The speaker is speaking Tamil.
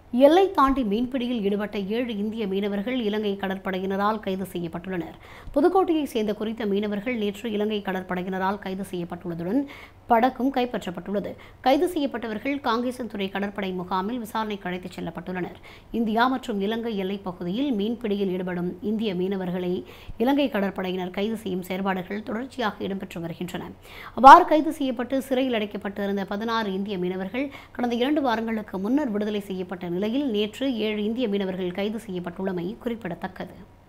எல்லை தாண்டி மீன்பிடியில் ஈடுபட்ட ஏழு இந்திய மீனவர்கள் இலங்கை கடற்படையினரால் கைது செய்யப்பட்டுள்ளனர் புதுக்கோட்டையைச் சேர்ந்த குறித்த மீனவர்கள் நேற்று இலங்கை கடற்படையினரால் கைது செய்யப்பட்டுள்ளதுடன் படகும் கைப்பற்றப்பட்டுள்ளது கைது செய்யப்பட்டவர்கள் காங்கேசன்துறை கடற்படை முகாமில் விசாரணைக்கு அழைத்துச் செல்லப்பட்டுள்ளனர் இந்தியா மற்றும் இலங்கை எல்லைப் பகுதியில் மீன்பிடியில் ஈடுபடும் இந்திய மீனவர்களை இலங்கை கடற்படையினர் கைது செய்யும் செயற்பாடுகள் தொடர்ச்சியாக இடம்பெற்று வருகின்றன அவ்வாறு கைது செய்யப்பட்டு சிறையில் அடைக்கப்பட்டிருந்த பதினாறு இந்திய மீனவர்கள் கடந்த இரண்டு வாரங்களுக்கு முன்னர் விடுதலை செய்யப்பட்ட நிலையில் நேற்று ஏழு இந்திய மீனவர்கள் கைது செய்யப்பட்டுள்ளமை குறிப்பிடத்தக்கது